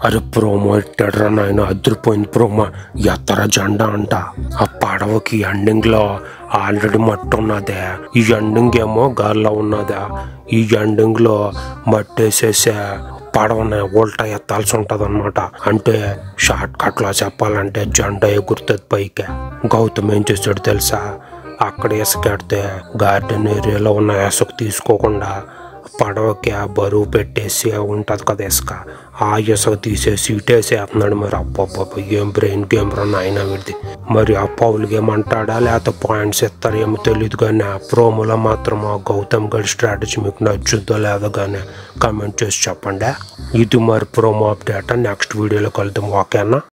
అరే ప్రోమో ఇట్టాడ్రా నాయన అదిరిపోయింది ప్రోమో ఎత్తర జెండా అంట ఆ పడవకి ఎండింగ్ లో ఆల్రెడీ మట్టి ఉన్నదే ఈ ఎండింగ్ ఏమో గాల్లో ఉన్నదా ఈ ఎండింగ్ లో మట్టేసేసే పడవని ఉల్టా ఎత్తాల్సి ఉంటది అనమాట అంటే షార్ట్ కట్ లో చెప్పాలంటే జెండా ఎగురుతుంది పైకి గౌతమ్ ఏం చేశాడు తెలుసా అక్కడ ఇసుకెడితే గార్డెన్ ఏరియాలో ఉన్న ఇసుక తీసుకోకుండా పడవకి ఆ బరువు పెట్టేసి ఉంటుంది కదా ఇసుక ఆ ఇసుక తీసేసి ఇటేసేస్తున్నాడు మరి అబ్బబ్బబ్బ ఏం బ్రెయిన్ గేమ్ రన్ అయినా వీడిది మరి ఆ పౌల్ గేమ్ అంటాడా లేకపోతే పాయింట్స్ ఇస్తారో ఏమో తెలియదు కానీ ఆ ప్రోమోలో మాత్రం ఆ గౌతమ్ గడి స్ట్రాటజీ మీకు నచ్చుద్దో లేదో కానీ కమెంట్ చేసి చెప్పండి ఇది మరి ప్రోమో అప్డేట్ నెక్స్ట్ వీడియోలో కలుద్దాం ఓకేనా